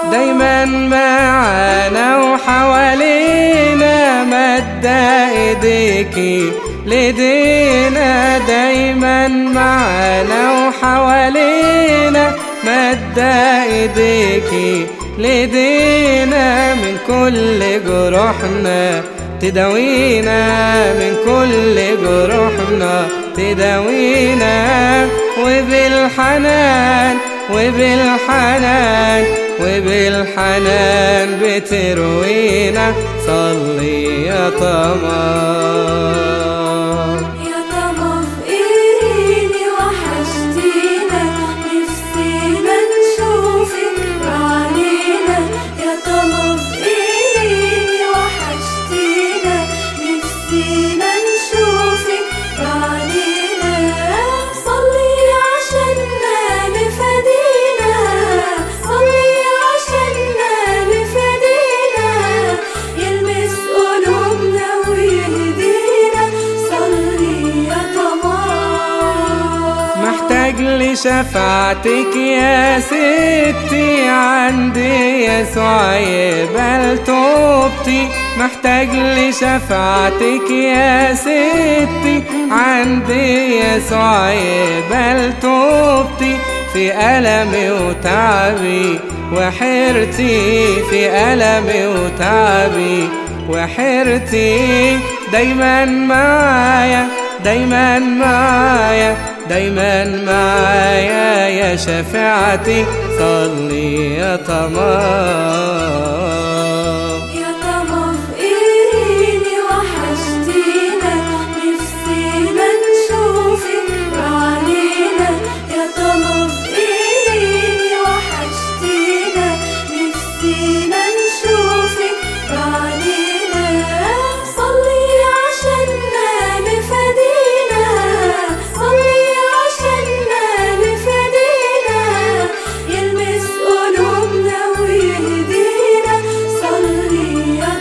دايما معانا وحوالينا مد ايديكي لدينا دايما معانا وحوالينا مد ايديكي لدينا من كل جروحنا تداوينا من كل جروحنا تداوينا وبالحنان وبالحنان وبالحنان بتروينا صلي يا طمان يا طمع في ايدي وحشتينا نفسينا نشوفك بعينينا يا طمع في ايدي وحشتينا نفسينا نشوفك بعينينا صلي عشاننا لفدينا صلي عشاننا لفدينا يلمس قلوبنا ويهدينا صلي يا طمع محتاج لشفاعتك يا ستي عندي يسوع يقبل توبتي محتاج لشفاعتك يا ستي عندي يسوع يقبل توبتي في ألمي وتعبي وحيرتي في ألمي وتعبي وحيرتي دايما معايا دايما معايا دايما معايا يا شفاعتي صلي يا طمام يا طمع في ايدي وحشتينا نفسينا نشوفك بعينينا يا طمع في ايدي وحشتينا نفسينا نشوفك بعينينا صلي عشاننا لفدينا صلي عشاننا لفدينا يلمس قلوبنا ويهدينا صلي يا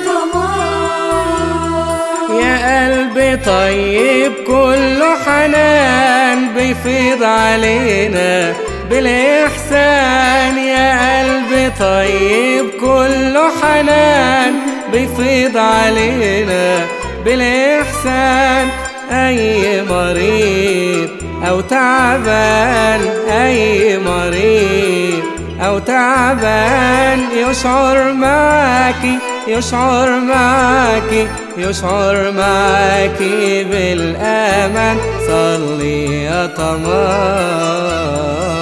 طمع يا قلبي طيب كله حنان بيفيض علينا بالإحسان يا قلبي طيب كله حنان بيفيض علينا بالإحسان أي مريض أو تعبان أي مريض أو تعبان يشعر معاكي يشعر معاكي يشعر معاكي بالأمان صلي يا طمان